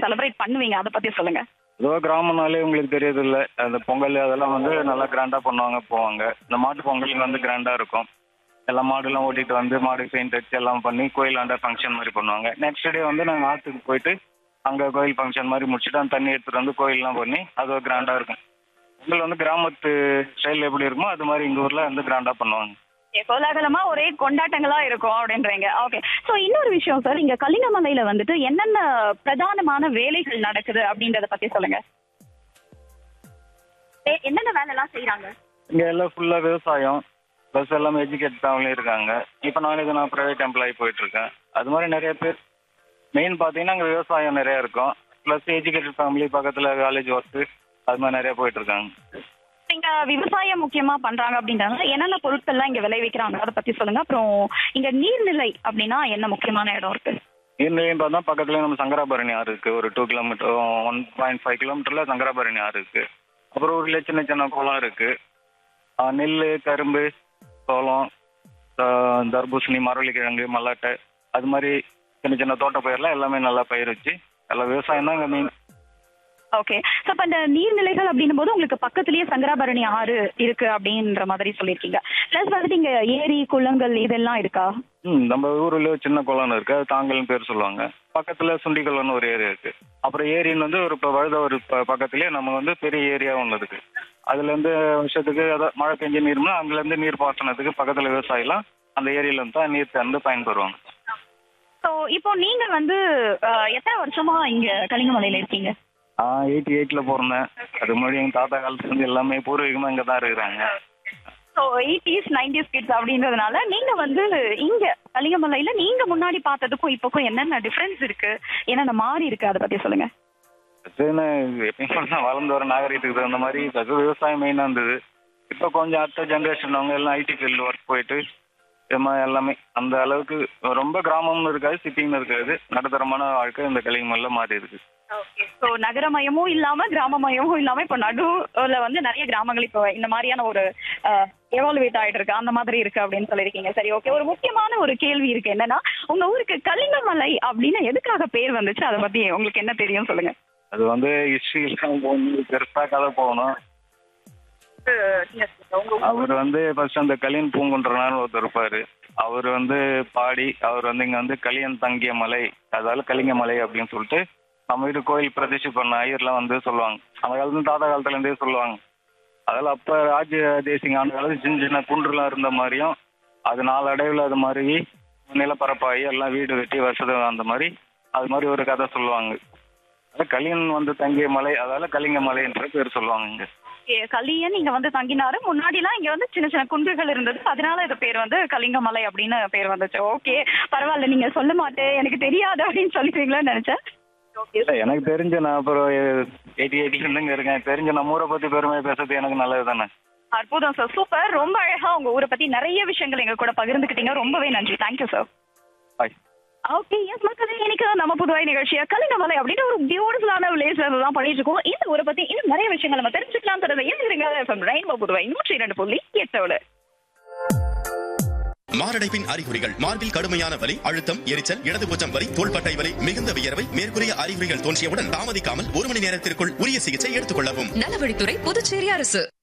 celebrate பண்ணுவீங்க அதை பத்தி சொல்லுங்க பொதுவாக கிராமம்னாலே உங்களுக்கு தெரியுது இல்ல அந்த பொங்கல் அதெல்லாம் வந்து நல்லா கிராண்டா பண்ணுவாங்க போவாங்க இந்த மாட்டு பொங்கல் வந்து கிராண்டா இருக்கும் எல்லா மாடுலாம் ஓட்டிட்டு வந்து மாடு பெயிண்ட் அடிச்சு எல்லாம் பண்ணி கோயிலாண்ட ஃபங்க்ஷன் மாதிரி பண்ணுவாங்க நெக்ஸ்ட் டே வந்து நாங்கள் ஆற்றுக்கு போயிட்டு அங்கே கோயில் ஃபங்க்ஷன் மாதிரி முடிச்சுட்டு அந்த தண்ணி எடுத்துட்டு வந்து கோயில்லாம் பண்ணி அது கிராண்டா இருக்கும் பொங்கல் வந்து கிராமத்து ஸ்டைல் எப்படி இருக்குமோ அது மாதிரி எங்கள் ஊரில் வந்து கிராண்டா பண்ணுவாங்க கோலாகலமா ஒரே கொண்டாட்டங்களா இருக்கும் அப்படின்றீங்க ஓகே சோ இன்னொரு விஷயம் சார் இங்க கலிங்கமலையில வந்துட்டு என்னென்ன பிரதானமான வேலைகள் நடக்குது அப்படின்றத பத்தி சொல்லுங்க ஏ- என்னென்ன வேலை எல்லாம் செய்யறாங்க இங்கே எல்லாம் ஃபுல்லாக விவசாயம் ப்ளஸ் எல்லாமே எஜுகேட் ஃபேமிலியும் இருக்காங்க இப்போ நான் இது நான் ப்ரைவேட் எம்ப்ளாயி போயிட்டு இருக்கேன் அது மாதிரி நிறைய பேர் மெயின் பார்த்தீங்கன்னா இங்கே விவசாயம் நிறைய இருக்கும் ப்ளஸ் எஜுகேட்டட் ஃபேமிலி பக்கத்தில் காலேஜ் ஒர்க்கு அது மாதிரி நிறைய போயிட்டு இருக்காங்க இங்க விவசாயம் முக்கியமா பண்றாங்க அப்படின்றாங்க என்னென்ன பொருட்கள்லாம் இங்க விளைவிக்கிறாங்க அதை பத்தி சொல்லுங்க அப்புறம் இங்க நீர்நிலை அப்படின்னா என்ன முக்கியமான இடம் இருக்கு நீர்நிலையும் பார்த்தா பக்கத்துலேயே நம்ம சங்கராபரணி ஆறு இருக்கு ஒரு two kilometre one point five கிலோமீட்டரில் சங்கராபரணி ஆறு இருக்கு அப்புறம் ஊர்ல சின்ன சின்ன குளம் இருக்கு ஆ, நெல் கரும்பு சோளம் ஆ, தர்பூசணி மரவள்ளிக்கிழங்கு மல்லாட்டை அது மாதிரி சின்ன சின்ன தோட்ட பயிரெலாம் எல்லாமே நல்லா பயிர் வச்சு எல்லாம் விவசாயம் தான் இங்கே மெயின் ஓகே சோ அப்ப இந்த நீர்நிலைகள் அப்படின்னும் போது உங்களுக்கு பக்கத்துலயே சங்கராபரணி ஆறு இருக்கு அப்படின்ற மாதிரி சொல்லியிருக்கீங்க பிளஸ் வந்துட்டு இங்க ஏரி குளங்கள் இதெல்லாம் இருக்கா ம் நம்ம ஊர்ல ஒரு சின்ன குளம்னு இருக்கு அது தாங்கல்னு பேர் சொல்லுவாங்க பக்கத்துல சுண்டிக்குளம்னு ஒரு ஏரியா இருக்கு அப்புறம் ஏரின்னு வந்து ஒரு இப்போ வழுத ஒரு ப- பக்கத்துலயே நம்ம வந்து பெரிய ஏரியா ஒன்று இருக்கு அதுல இருந்து வருஷத்துக்கு அதாவது மழை பெஞ்ச நீர்னா அங்குல இருந்து நீர் பாசனத்துக்கு பக்கத்துல விவசாயிலாம் அந்த ஏரியில இருந்து தான் நீர் திறந்து பயன்பெறுவாங்க சோ இப்போ நீங்க வந்து அஹ், எத்தனை வருஷமா இங்க கலிங்கமலையில இருக்கீங்க நான் எயிட்டி எயிட்ல பிறந்தேன் அது முன்னாடி எங்க தாத்தா காலத்துல இருந்து எல்லாமே பூர்வீகமா இங்க தான் இருக்கிறாங்க ஸோ எயிட்டிஸ் நைன்டிஸ் கிட்ஸ் அப்படின்றதுனால நீங்க வந்து இங்க கலிங்கமலையில நீங்க முன்னாடி பார்த்ததுக்கும் இப்போக்கும் என்னென்ன டிஃபரன்ஸ் இருக்கு என்னென்ன மாறி இருக்கு அதை பத்தி சொல்லுங்க அதுன்னு எப்பயும் தான் வளர்ந்து வர நாகரிகத்துக்கு தகுந்த மாதிரி அது விவசாயம் மெயினாக இருந்தது இப்போ கொஞ்சம் அடுத்த ஜென்ரேஷன் அவங்க எல்லாம் ஐடி ஃபீல்டு ஒர்க் போயிட்டு இது மாதிரி எல்லாமே அந்த அளவுக்கு ரொம்ப கிராமம்னு இருக்காது சிட்டின்னு இருக்காது நடுத்தரமான வாழ்க்கை இந்த கலிங்கமல்ல மாறி இருக்கு ஸோ நகரமயமும் இல்லாம கிராமமயமும் இல்லாம இப்போ நடுவுல வந்து நிறைய கிராமங்கள் இப்போ இந்த மாதிரியான ஒரு எவாலுவேட் ஆயிட்டு இருக்கு அந்த மாதிரி இருக்கு அப்படின்னு சொல்லியிருக்கீங்க சரி ஓகே ஒரு முக்கியமான ஒரு கேள்வி இருக்கு என்னன்னா உங்க ஊருக்கு கலிங்கமலை அப்படின்னு எதுக்காக பேர் வந்துச்சு அதை பத்தி உங்களுக்கு என்ன தெரியும் சொல்லுங்க அது வந்து ஹிஸ்ட்ரிலாம் போகணும் பெருசாக கதை போகணும் அவர் வந்து ஃபர்ஸ்ட் அந்த கலியன் பூங்குன்றனார் ஒருத்தர் இருப்பாரு அவர் வந்து பாடி அவர் வந்து இங்க வந்து கலியன் தங்கிய மலை அதாவது கலிங்க மலை அப்படின்னு சொல்லிட்டு நம்ம வீட்டு கோயில் பிரதிஷ்டை பண்ண ஐயர்லாம் வந்து சொல்லுவாங்க அந்த காலத்துல தாத்தா காலத்துல இருந்தே சொல்லுவாங்க அதில் அப்போ ராஜ தேசிங்க ஆண்டு காலத்து சின்ன சின்ன குன்றுலாம் இருந்த மாதிரியும் அது நாளடைவில் அது மாதிரி நிலப்பரப்பாகி எல்லாம் வீடு கட்டி வசதி அந்த மாதிரி அது மாதிரி ஒரு கதை சொல்லுவாங்க அதான் கலியன் வந்து தங்கிய மலை அதால கலிங்க மலைன்ற பேர் சொல்லுவாங்க இங்க ஏ, கலியன் இங்க வந்து தங்கினாரு முன்னாடிலாம் இங்க வந்து சின்ன சின்ன குன்றுகள் இருந்தது அதனால இது பேர் வந்து கலிங்கமலை அப்படின்னு பேர் வந்துச்சு ஓகே பரவாயில்ல நீங்க சொல்ல மாட்டேன் எனக்கு தெரியாது அப்படின்னு சொல்லிடுவீங்களோன்னு நினைச்சேன் ஓகே இல்ல எனக்கு தெரிஞ்ச நான் அப்புறம் எயிட்டி எயிட்டில இருந்து இங்க இருக்கேன் தெரிஞ்ச நம்ம ஊரை பத்தி பெருமையை பேசுறது எனக்கு நல்லது தானே அற்புதம் சார் சூப்பர் ரொம்ப அழகா உங்க ஊரை பத்தி நிறைய விஷயங்கள் எங்க கூட பகிர்ந்துக்கிட்டீங்க ரொம்பவே நன்றி thank you sir bye okay yes மக்களே இன்னைக்கு நம்ம புதுவாய் நிகழ்ச்சியா கலிங்கமலை அப்படின்னு ஒரு பியூட்டிஃபுல்லான வில்லேஜ்ல தான் பண்ணிட்டு இருக்கோம் இந்த ஊரை பத்தி இன்னும் நிறைய விஷயங்கள் நம்ம தெரிஞ்சுக்கலாம் தரது எழுதுறீங்க ரெயின்போ புதுவாய் நூற்றி இரண்டு புள்ளி எட்டோட மாரடைப்பின் அறிகுறிகள் மார்பில் கடுமையான வலி அழுத்தம் எரிச்சல் இடது பூச்சம் வலி தோள்பட்டை வலி மிகுந்த வியர்வை மேற்கூறிய அறிகுறிகள் தோன்றியவுடன் தாமதிக்காமல் ஒரு மணி நேரத்திற்குள் உரிய சிகிச்சை எடுத்துக் கொள்ளவும் நலவழித்துறை புதுச்சேரி அரசு